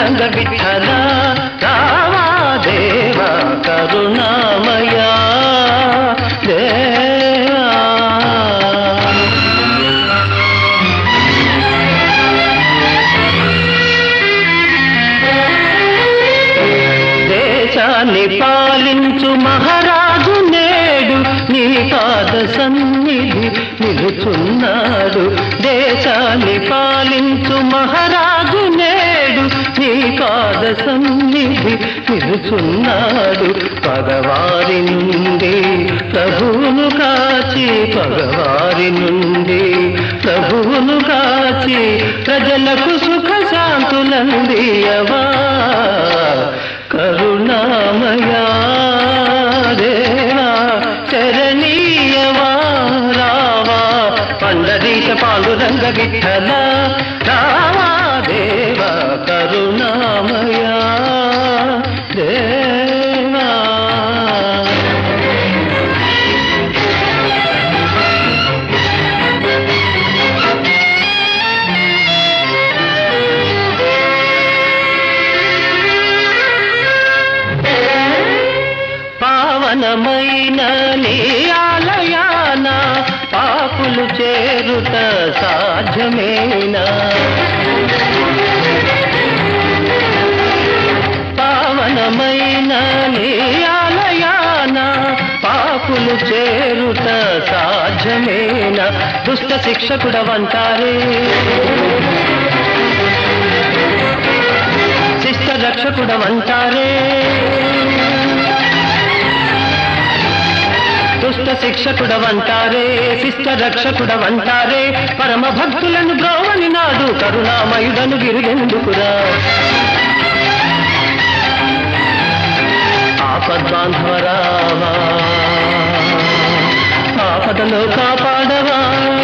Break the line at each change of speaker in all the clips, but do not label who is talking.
పాండురంగ విఠల రామా దేవ కరుణామయా దేవా దేశాన్ని పాలించు మహారాజు నేడు నీ పాద సన్నిధి నిలుచున్నాడు దేశాన్ని పాలించు మహారాజు నేడు నీ పాద సన్నిధి నిలుచున్నాడు పగవారి నుండి ప్రభువును కాచి పగవారి నుండి ప్రభువును కాచి ప్రజలకు సుఖ శాంతులందియవా కరుణామయా దేవా చరణీయవా రావా పండరీశ పాండురంగ విఠల రావా దేవా కరుణామయా దేవా పావనమైన నీ ఆలయాన పాపులు చేరుట సాధ్యమేనా పావనమైన నీ ఆలయాన పాపులు చేరుట సాధ్యమేనా దుష్ట శిక్షకుడవంటారే శిష్ట రక్షకుడవంటారే దుష్ట శిక్షకుడవంటారే శిష్ట రక్షకుడవంటారే పరమ భక్తులను బ్రోవని నాడు కరుణామయుడను గిరిగెందుకురా ఆపద్బాంధవరావా ఆపదలో కాపాడవా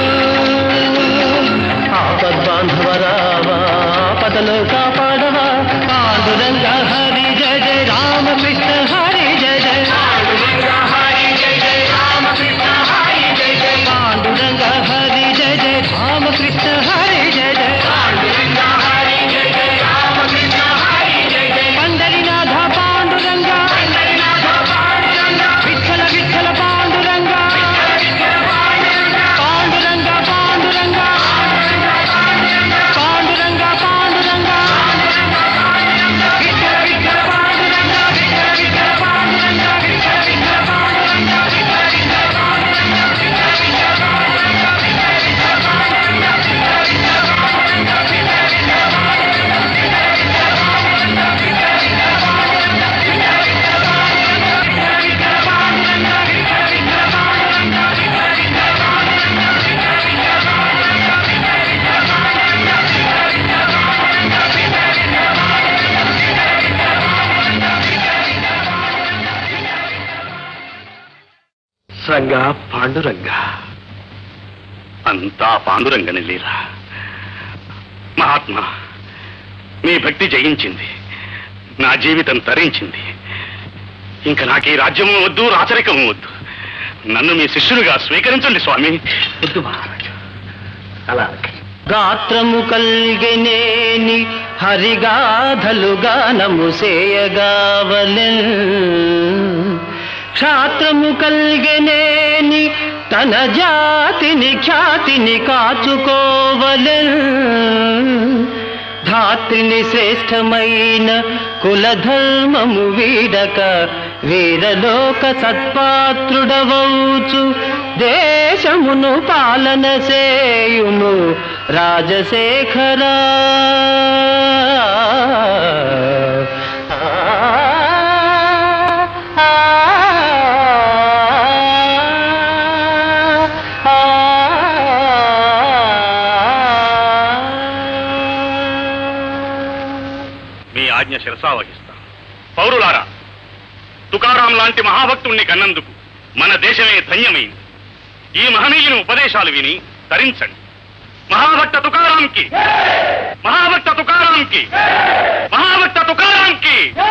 ఆపద్బాంధవరావా ఆపదలో కాపాడవా పాండురంగ హరి జయ జయ రామకృష్ణ హరి జయ జయ పాండురంగ హరి జయ జయ రామకృష్ణ హరి జయ జయ పాండురంగ హరి జయ జయ రామకృష్ణ హరి జయ జయ పాండురంగ హరి జయ జయ రామకృష్ణ హరి జయ జయ పండరినాథ పాండురంగ పండరినాథ పాండురంగ విఠల విఠల పాండురంగ పాండురంగ పాండురంగ పాండురంగ పాండురంగ విఠల విఠల పాండురంగ విఠల విఠల పాండురంగ విఠల విఠల పాండురంగ విఠల విఠల
రంగా పాండురంగ అంతా పాండురంగని లీలా మహాత్మా మీ భక్తి జయించింది నా జీవితం తరించింది ఇంకా నాకు ఈ రాజ్యము వద్దు రాచరికము వద్దు నన్ను మీ శిష్యులుగా స్వీకరించండి స్వామి
వద్దు మహారాజు అలా గాత్రము కల్గెనేని హరిగాధలు గానము సేయగావలెన్ క్షాత్రము కల్గెనేని తన జాతిని ఖ్యాతిని కాచుకోవలెన్ ధాత్రిని శ్రేష్టమైన కులధర్మము వీడక వీరలోక సత్పాత్రుడవౌచు దేశమును పాలన సేయుము రాజశేఖరా
మీ ఆజ్ఞ శిరసా వహిస్తాం పౌరులారా తుకారాం లాంటి మహాభక్తుణ్ణి కన్నందుకు మన దేశమే ధన్యమైంది ఈ మహనీయుని ఉపదేశాలు విని తరించండి మహాభక్త తుకారాంకి మహాభక్త తుకారాంకి మహాభక్త తుకారాంకి